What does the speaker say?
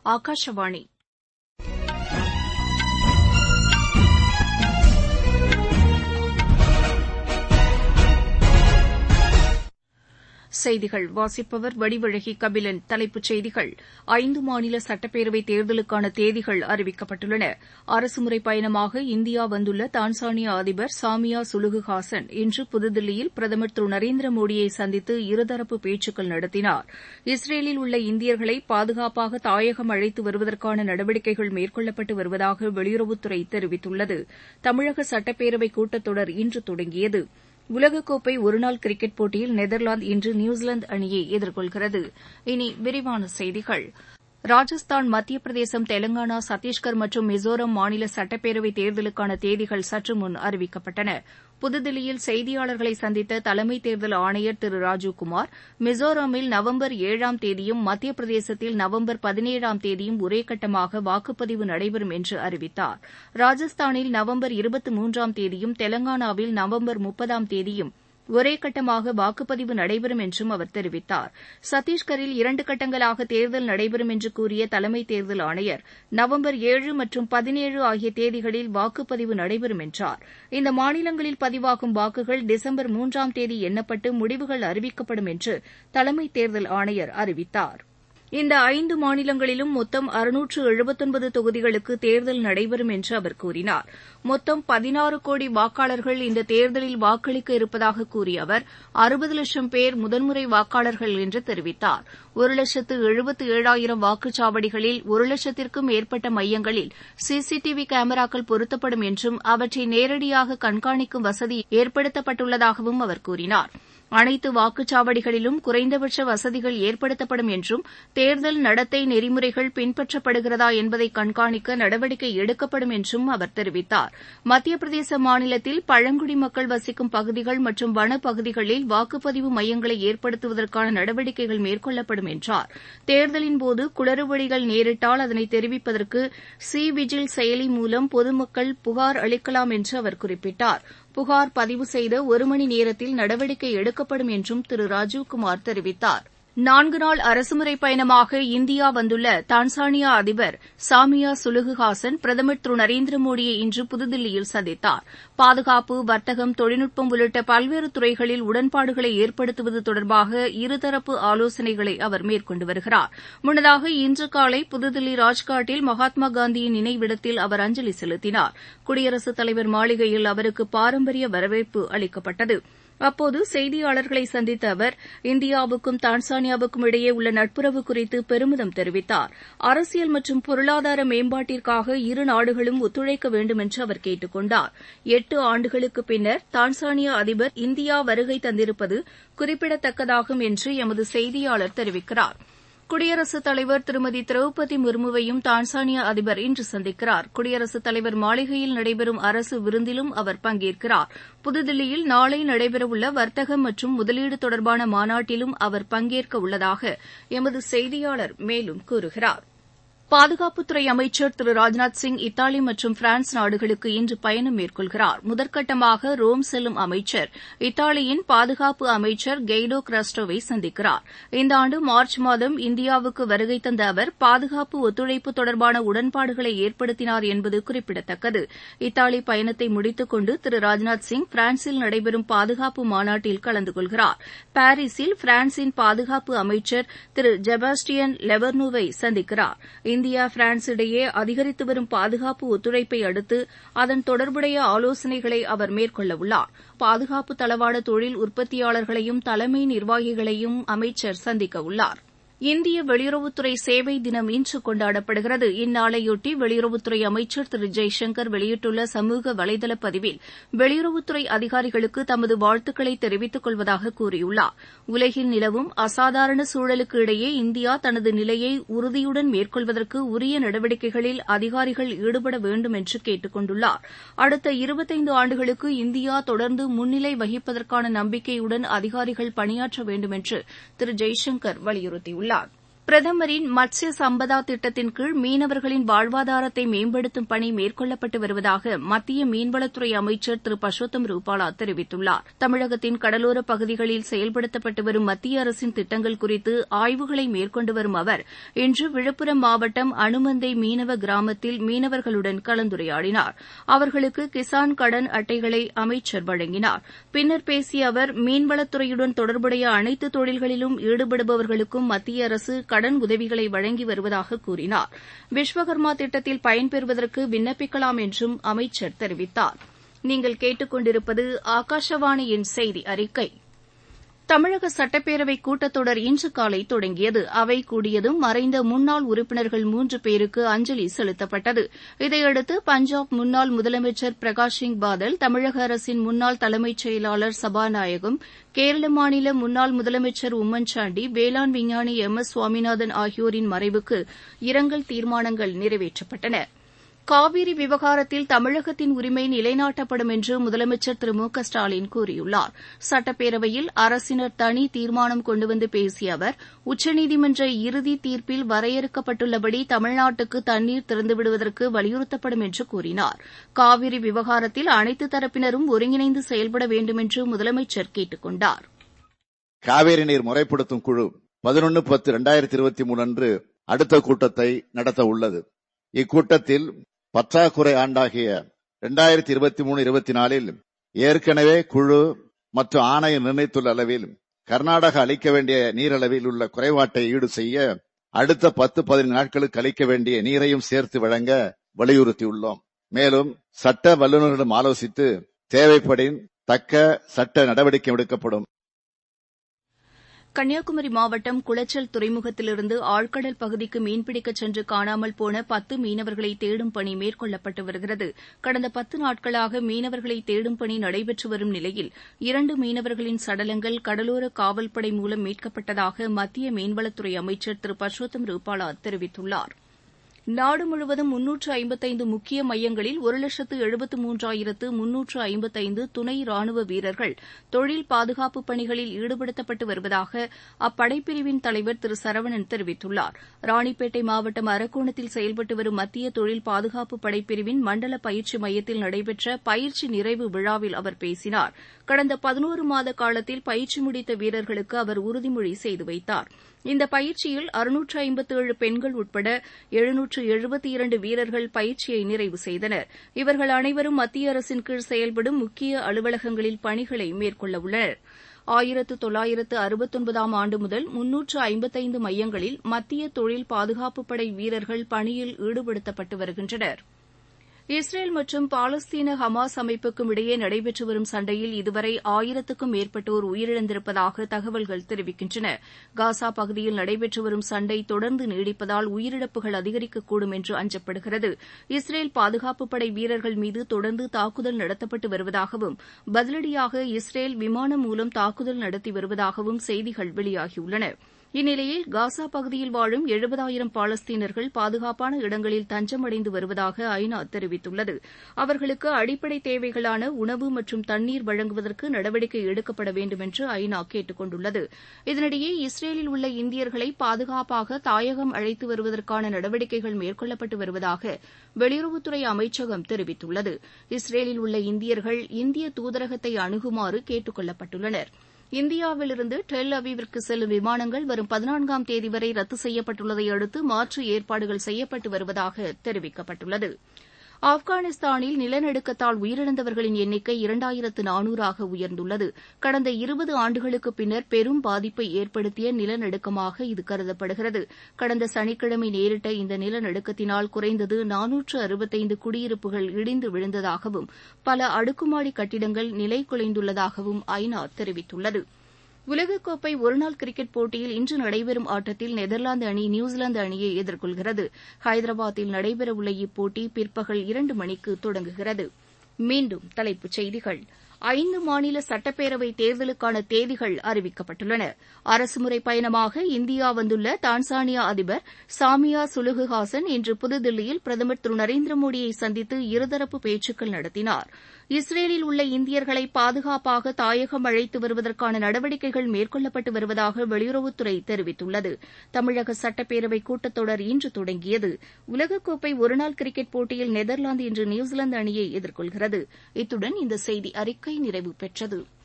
ஆகாஷவாணி செய்திகள் வாசிப்பவர் வடிவழகி கபிலன் தலைப்புச் செய்திகள் ஐந்து மாநில சட்டப்பேரவைத் தேர்தலுக்கான தேதிகள் அறிவிக்கப்பட்டுள்ளன அரசுமுறை பயணமாக இந்தியா வந்துள்ள தான்சானியா அதிபர் சாமியா சுலுகு ஹாசன் இன்று புதுதில்லியில் பிரதமர் திரு நரேந்திர மோடியை சந்தித்து இருதரப்பு பேச்சுக்கள் நடத்தினார் இஸ்ரேலில் உள்ள இந்தியர்களை பாதுகாப்பாக தாயகம் அழைத்து வருவதற்கான நடவடிக்கைகள் மேற்கொள்ளப்பட்டு வருவதாக வெளியுறவுத்துறை தெரிவித்துள்ளது தமிழக சட்டப்பேரவைக் கூட்டத்தொடர் இன்று தொடங்கியது உலகக்கோப்பை ஒருநாள் கிரிக்கெட் போட்டியில் நெதர்லாந்து இன்று நியூசிலாந்து அணியை எதிர்கொள்கிறது இனி விரிவான செய்திகள் ராஜஸ்தான் மத்திய பிரதேசம் தெலங்கானா சத்தீஸ்கர் மற்றும் மிசோரம் மாநில சட்டப்பேரவைத் தேர்தலுக்கான தேதிகள் சற்று முன் அறிவிக்கப்பட்டன புதுதில்லியில் செய்தியாளர்களை சந்தித்த தலைமை தேர்தல் ஆணையர் திரு ராஜீவ்குமார் மிசோராமில் நவம்பர் ஏழாம் தேதியும் மத்திய பிரதேசத்தில் நவம்பர் பதினேழாம் தேதியும் ஒரே கட்டமாக வாக்குப்பதிவு நடைபெறும் என்று அறிவித்தார் ராஜஸ்தானில் நவம்பர் இருபத்தி மூன்றாம் தேதியும் தெலங்கானாவில் நவம்பர் முப்பதாம் தேதியும் ஒரே கட்டமாக வாக்குப்பதிவு நடைபெறும் என்றும் அவர் தெரிவித்தார் சத்தீஸ்கரில் இரண்டு கட்டங்களாக தேர்தல் நடைபெறும் என்று கூறிய தலைமை தேர்தல் ஆணையர் நவம்பர் ஏழு மற்றும் பதினேழு ஆகிய தேதிகளில் வாக்குப்பதிவு நடைபெறும் என்றார் இந்த மாநிலங்களில் பதிவாகும் வாக்குகள் டிசம்பர் மூன்றாம் தேதி எண்ணப்பட்டு முடிவுகள் அறிவிக்கப்படும் என்று தலைமை தேர்தல் ஆணையர் அறிவித்தார் இந்த ஐந்து மாநிலங்களிலும் மொத்தம் அறுநூற்று எழுபத்தொன்பது தொகுதிகளுக்கு தேர்தல் நடைபெறும் என்று அவர் கூறினார் மொத்தம் பதினாறு கோடி வாக்காளர்கள் இந்த தேர்தலில் வாக்களிக்க இருப்பதாக கூறிய அவர் அறுபது லட்சம் பேர் முதன்முறை வாக்காளர்கள் என்று தெரிவித்தார் ஒரு லட்சத்து எழுபத்து ஏழாயிரம் வாக்குச்சாவடிகளில் ஒரு லட்சத்திற்கும் மேற்பட்ட மையங்களில் சிசிடிவி கேமராக்கள் பொருத்தப்படும் என்றும் அவற்றை நேரடியாக கண்காணிக்கும் வசதி ஏற்படுத்தப்பட்டுள்ளதாகவும் அவர் கூறினார் அனைத்து வாக்குச்சாவடிகளிலும் குறைந்தபட்ச வசதிகள் ஏற்படுத்தப்படும் என்றும் தேர்தல் நடத்தை நெறிமுறைகள் பின்பற்றப்படுகிறதா என்பதை கண்காணிக்க நடவடிக்கை எடுக்கப்படும் என்றும் அவர் தெரிவித்தார் மத்திய பிரதேச மாநிலத்தில் பழங்குடி மக்கள் வசிக்கும் பகுதிகள் மற்றும் வனப்பகுதிகளில் வாக்குப்பதிவு மையங்களை ஏற்படுத்துவதற்கான நடவடிக்கைகள் மேற்கொள்ளப்படும் என்றார் தேர்தலின்போது குளறுபடிகள் நேரிட்டால் அதனை தெரிவிப்பதற்கு சி விஜில் செயலி மூலம் பொதுமக்கள் புகார் அளிக்கலாம் என்று அவர் குறிப்பிட்டார் புகார் பதிவு செய்த ஒரு மணி நேரத்தில் நடவடிக்கை எடுக்கப்படும் என்றும் திரு ராஜீவ்குமார் தெரிவித்தார் நான்கு நாள் அரசுமுறை பயணமாக இந்தியா வந்துள்ள தான்சானியா அதிபர் சாமியா சுலுகு ஹாசன் பிரதமர் திரு நரேந்திர மோடியை இன்று புதுதில்லியில் சந்தித்தார் பாதுகாப்பு வர்த்தகம் தொழில்நுட்பம் உள்ளிட்ட பல்வேறு துறைகளில் உடன்பாடுகளை ஏற்படுத்துவது தொடர்பாக இருதரப்பு ஆலோசனைகளை அவர் மேற்கொண்டு வருகிறார் முன்னதாக இன்று காலை புதுதில்லி ராஜ்காட்டில் மகாத்மா காந்தியின் நினைவிடத்தில் அவர் அஞ்சலி செலுத்தினார் குடியரசுத் தலைவர் மாளிகையில் அவருக்கு பாரம்பரிய வரவேற்பு அளிக்கப்பட்டது அப்போது செய்தியாளர்களை சந்தித்த அவர் இந்தியாவுக்கும் தான்சானியாவுக்கும் இடையே உள்ள நட்புறவு குறித்து பெருமிதம் தெரிவித்தார் அரசியல் மற்றும் பொருளாதார மேம்பாட்டிற்காக இரு நாடுகளும் ஒத்துழைக்க வேண்டும் என்று அவர் கேட்டுக் கொண்டார் எட்டு ஆண்டுகளுக்கு பின்னர் தான்சானியா அதிபர் இந்தியா வருகை தந்திருப்பது குறிப்பிடத்தக்கதாகும் என்று எமது செய்தியாளர் தெரிவிக்கிறார் குடியரசுத் தலைவர் திருமதி திரௌபதி முர்முவையும் தான்சானியா அதிபர் இன்று சந்திக்கிறார் குடியரசுத் தலைவர் மாளிகையில் நடைபெறும் அரசு விருந்திலும் அவர் பங்கேற்கிறார் புதுதில்லியில் நாளை நடைபெறவுள்ள வர்த்தகம் மற்றும் முதலீடு தொடர்பான மாநாட்டிலும் அவர் பங்கேற்க உள்ளதாக எமது செய்தியாளர் மேலும் கூறுகிறார் பாதுகாப்புத்துறை அமைச்சர் திரு ராஜ்நாத் சிங் இத்தாலி மற்றும் பிரான்ஸ் நாடுகளுக்கு இன்று பயணம் மேற்கொள்கிறார் முதற்கட்டமாக ரோம் செல்லும் அமைச்சர் இத்தாலியின் பாதுகாப்பு அமைச்சர் கெய்டோ கிராஸ்டோவை சந்திக்கிறார் இந்த ஆண்டு மார்ச் மாதம் இந்தியாவுக்கு வருகை தந்த அவர் பாதுகாப்பு ஒத்துழைப்பு தொடர்பான உடன்பாடுகளை ஏற்படுத்தினார் என்பது குறிப்பிடத்தக்கது இத்தாலி பயணத்தை முடித்துக் கொண்டு திரு ராஜ்நாத் சிங் பிரான்சில் நடைபெறும் பாதுகாப்பு மாநாட்டில் கலந்து கொள்கிறார் பாரீஸில் பிரான்சின் பாதுகாப்பு அமைச்சர் திரு ஜெபாஸ்டியன் லெவர்னுவை சந்திக்கிறார் இந்தியா பிரான்ஸ் இடையே அதிகரித்து வரும் பாதுகாப்பு ஒத்துழைப்பை அடுத்து அதன் தொடர்புடைய ஆலோசனைகளை அவர் மேற்கொள்ளவுள்ளார் பாதுகாப்பு தளவாட தொழில் உற்பத்தியாளர்களையும் தலைமை நிர்வாகிகளையும் அமைச்சர் சந்திக்கவுள்ளார் இந்திய வெளியுறவுத்துறை சேவை தினம் இன்று கொண்டாடப்படுகிறது இந்நாளையொட்டி வெளியுறவுத்துறை அமைச்சர் திரு ஜெய்சங்கர் வெளியிட்டுள்ள சமூக வலைதள பதிவில் வெளியுறவுத்துறை அதிகாரிகளுக்கு தமது வாழ்த்துக்களை தெரிவித்துக் கொள்வதாக கூறியுள்ளார் உலகில் நிலவும் அசாதாரண சூழலுக்கு இடையே இந்தியா தனது நிலையை உறுதியுடன் மேற்கொள்வதற்கு உரிய நடவடிக்கைகளில் அதிகாரிகள் ஈடுபட வேண்டும் என்று கேட்டுக் கொண்டுள்ளார் அடுத்த இருபத்தைந்து ஆண்டுகளுக்கு இந்தியா தொடர்ந்து முன்னிலை வகிப்பதற்கான நம்பிக்கையுடன் அதிகாரிகள் பணியாற்ற வேண்டும் என்று திரு ஜெய்சங்கர் வலியுறுத்தியுள்ளார் பிரதமரின் மத்ஸ்ய சம்பதா திட்டத்தின் கீழ் மீனவர்களின் வாழ்வாதாரத்தை மேம்படுத்தும் பணி மேற்கொள்ளப்பட்டு வருவதாக மத்திய மீன்வளத்துறை அமைச்சர் திரு பர்ஷோத்தம் ரூபாலா தெரிவித்துள்ளார் தமிழகத்தின் கடலோரப் பகுதிகளில் செயல்படுத்தப்பட்டு வரும் மத்திய அரசின் திட்டங்கள் குறித்து ஆய்வுகளை மேற்கொண்டு வரும் அவர் இன்று விழுப்புரம் மாவட்டம் அனுமந்தை மீனவ கிராமத்தில் மீனவர்களுடன் கலந்துரையாடினார் அவர்களுக்கு கிசான் கடன் அட்டைகளை அமைச்சர் வழங்கினார் பின்னர் பேசிய அவர் மீன்வளத்துறையுடன் தொடர்புடைய அனைத்து தொழில்களிலும் ஈடுபடுபவர்களுக்கும் மத்திய அரசு கடன் உதவிகளை வழங்கி வருவதாக கூறினார் விஸ்வகர்மா திட்டத்தில் பயன்பெறுவதற்கு விண்ணப்பிக்கலாம் என்றும் அமைச்சர் தெரிவித்தார் நீங்கள் கேட்டுக்கொண்டிருப்பது ஆகாஷவாணியின் செய்தி அறிக்கை தமிழக சட்டப்பேரவை கூட்டத்தொடர் இன்று காலை தொடங்கியது அவை கூடியதும் மறைந்த முன்னாள் உறுப்பினர்கள் மூன்று பேருக்கு அஞ்சலி செலுத்தப்பட்டது இதையடுத்து பஞ்சாப் முன்னாள் முதலமைச்சர் பிரகாஷ் சிங் பாதல் தமிழக அரசின் முன்னாள் தலைமைச் செயலாளர் சபாநாயகம் கேரள மாநில முன்னாள் முதலமைச்சர் உம்மன் சாண்டி வேளாண் விஞ்ஞானி எம் எஸ் சுவாமிநாதன் ஆகியோரின் மறைவுக்கு இரங்கல் தீர்மானங்கள் நிறைவேற்றப்பட்டன காவிரி விவகாரத்தில் தமிழகத்தின் உரிமை நிலைநாட்டப்படும் என்று முதலமைச்சர் திரு மு க ஸ்டாலின் கூறியுள்ளார் சட்டப்பேரவையில் அரசினர் தனி தீர்மானம் கொண்டுவந்து பேசிய அவர் உச்சநீதிமன்ற இறுதி தீர்ப்பில் வரையறுக்கப்பட்டுள்ளபடி தமிழ்நாட்டுக்கு தண்ணீர் திறந்துவிடுவதற்கு வலியுறுத்தப்படும் என்று கூறினார் காவிரி விவகாரத்தில் அனைத்து தரப்பினரும் ஒருங்கிணைந்து செயல்பட வேண்டும் என்று முதலமைச்சர் கேட்டுக் கொண்டார் காவேரி நீர் முறைப்படுத்தும் குழு பதினொன்று பத்து இரண்டாயிரத்தி இருபத்தி மூணு அன்று அடுத்த கூட்டத்தை நடத்த உள்ளது இக்கூட்டத்தில் பற்றாக்குறை ஆண்டாகிய இரண்டாயிரத்தி இருபத்தி மூணு இருபத்தி நாலில் ஏற்கனவே குழு மற்றும் ஆணையம் நிர்ணயித்துள்ள அளவில் கர்நாடகா அளிக்க வேண்டிய நீர் அளவில் உள்ள குறைபாட்டை ஈடு செய்ய அடுத்த பத்து பதினைந்து நாட்களுக்கு அளிக்க வேண்டிய நீரையும் சேர்த்து வழங்க வலியுறுத்தியுள்ளோம் மேலும் சட்ட வல்லுநர்களிடம் ஆலோசித்து தேவைப்படின் தக்க சட்ட நடவடிக்கை எடுக்கப்படும் கன்னியாகுமரி மாவட்டம் குளச்சல் துறைமுகத்திலிருந்து ஆழ்கடல் பகுதிக்கு மீன்பிடிக்கச் சென்று காணாமல் போன பத்து மீனவர்களை தேடும் பணி மேற்கொள்ளப்பட்டு வருகிறது கடந்த பத்து நாட்களாக மீனவர்களை தேடும் பணி நடைபெற்று வரும் நிலையில் இரண்டு மீனவர்களின் சடலங்கள் கடலோர காவல்படை மூலம் மீட்கப்பட்டதாக மத்திய மீன்வளத்துறை அமைச்சர் திரு பர்ஷோத்தம் ரூபாலா தெரிவித்துள்ளாா் நாடு முழுவதும் முன்னூற்று ஐம்பத்தைந்து முக்கிய மையங்களில் ஒரு லட்சத்து எழுபத்து மூன்றாயிரத்து முன்னூற்று ஐம்பத்தைந்து துணை ராணுவ வீரர்கள் தொழில் பாதுகாப்பு பணிகளில் ஈடுபடுத்தப்பட்டு வருவதாக அப்படைப்பிரிவின் தலைவர் திரு சரவணன் தெரிவித்துள்ளார் ராணிப்பேட்டை மாவட்டம் அரக்கோணத்தில் செயல்பட்டு வரும் மத்திய தொழில் பாதுகாப்பு படைப்பிரிவின் மண்டல பயிற்சி மையத்தில் நடைபெற்ற பயிற்சி நிறைவு விழாவில் அவர் பேசினார் கடந்த பதினோரு மாத காலத்தில் பயிற்சி முடித்த வீரர்களுக்கு அவர் உறுதிமொழி செய்து வைத்தார் இந்த பயிற்சியில் அறுநூற்று ஐம்பத்தேழு பெண்கள் உட்பட எழுநூற்று எழுபத்தி இரண்டு வீரர்கள் பயிற்சியை நிறைவு செய்தனர் இவர்கள் அனைவரும் மத்திய அரசின் கீழ் செயல்படும் முக்கிய அலுவலகங்களில் பணிகளை மேற்கொள்ள உள்ளனர் ஆயிரத்து தொள்ளாயிரத்து அறுபத்தொன்பதாம் ஆண்டு முதல் முன்னூற்று ஐம்பத்தைந்து மையங்களில் மத்திய தொழில் பாதுகாப்புப் படை வீரர்கள் பணியில் ஈடுபடுத்தப்பட்டு வருகின்றனா் இஸ்ரேல் மற்றும் பாலஸ்தீன ஹமாஸ் அமைப்புக்கும் இடையே நடைபெற்று வரும் சண்டையில் இதுவரை ஆயிரத்துக்கும் மேற்பட்டோர் உயிரிழந்திருப்பதாக தகவல்கள் தெரிவிக்கின்றன காசா பகுதியில் நடைபெற்று வரும் சண்டை தொடர்ந்து நீடிப்பதால் உயிரிழப்புகள் அதிகரிக்கக்கூடும் என்று அஞ்சப்படுகிறது இஸ்ரேல் பாதுகாப்புப் படை வீரர்கள் மீது தொடர்ந்து தாக்குதல் நடத்தப்பட்டு வருவதாகவும் பதிலடியாக இஸ்ரேல் விமானம் மூலம் தாக்குதல் நடத்தி வருவதாகவும் செய்திகள் வெளியாகியுள்ளன இந்நிலையில் காசா பகுதியில் வாழும் எழுபதாயிரம் பாலஸ்தீனர்கள் பாதுகாப்பான இடங்களில் தஞ்சமடைந்து வருவதாக ஐநா தெரிவித்துள்ளது அவர்களுக்கு அடிப்படை தேவைகளான உணவு மற்றும் தண்ணீர் வழங்குவதற்கு நடவடிக்கை எடுக்கப்பட வேண்டும் என்று ஐநா கேட்டுக் கொண்டுள்ளது இதனிடையே இஸ்ரேலில் உள்ள இந்தியர்களை பாதுகாப்பாக தாயகம் அழைத்து வருவதற்கான நடவடிக்கைகள் மேற்கொள்ளப்பட்டு வருவதாக வெளியுறவுத்துறை அமைச்சகம் தெரிவித்துள்ளது இஸ்ரேலில் உள்ள இந்தியர்கள் இந்திய தூதரகத்தை அணுகுமாறு கேட்டுக் கொள்ளப்பட்டுள்ளனா் இந்தியாவிலிருந்து டெல் அவீவிற்கு செல்லும் விமானங்கள் வரும் பதினான்காம் தேதி வரை ரத்து செய்யப்பட்டுள்ளதை அடுத்து மாற்று ஏற்பாடுகள் செய்யப்பட்டு வருவதாக தெரிவிக்கப்பட்டுள்ளது ஆப்கானிஸ்தானில் நிலநடுக்கத்தால் உயிரிழந்தவர்களின் எண்ணிக்கை இரண்டாயிரத்து நானூறாக உயர்ந்துள்ளது கடந்த இருபது ஆண்டுகளுக்கு பின்னர் பெரும் பாதிப்பை ஏற்படுத்திய நிலநடுக்கமாக இது கருதப்படுகிறது கடந்த சனிக்கிழமை நேரிட்ட இந்த நிலநடுக்கத்தினால் குறைந்தது நானூற்று அறுபத்தைந்து குடியிருப்புகள் இடிந்து விழுந்ததாகவும் பல அடுக்குமாடி கட்டிடங்கள் நிலை குலைந்துள்ளதாகவும் ஐநா தெரிவித்துள்ளது உலகக்கோப்பை ஒருநாள் கிரிக்கெட் போட்டியில் இன்று நடைபெறும் ஆட்டத்தில் நெதர்லாந்து அணி நியூசிலாந்து அணியை எதிர்கொள்கிறது ஹைதராபாத்தில் நடைபெறவுள்ள இப்போட்டி பிற்பகல் இரண்டு மணிக்கு தொடங்குகிறது மீண்டும் தலைப்புச் செய்திகள் ஐந்து மாநில சட்டப்பேரவை தேர்தலுக்கான தேதிகள் அறிவிக்கப்பட்டுள்ளன அரசுமுறை பயணமாக இந்தியா வந்துள்ள தான்சானியா அதிபர் சாமியா சுலுகு ஹாசன் இன்று புதுதில்லியில் பிரதமர் திரு நரேந்திர மோடியை சந்தித்து இருதரப்பு பேச்சுக்கள் நடத்தினார் இஸ்ரேலில் உள்ள இந்தியர்களை பாதுகாப்பாக தாயகம் அழைத்து வருவதற்கான நடவடிக்கைகள் மேற்கொள்ளப்பட்டு வருவதாக வெளியுறவுத்துறை தெரிவித்துள்ளது தமிழக சட்டப்பேரவை கூட்டத்தொடர் இன்று தொடங்கியது உலகக்கோப்பை ஒருநாள் கிரிக்கெட் போட்டியில் நெதர்லாந்து இன்று நியூசிலாந்து அணியை எதிர்கொள்கிறது இத்துடன் இந்த செய்தி அறிக்கை நிறைவு பெற்றது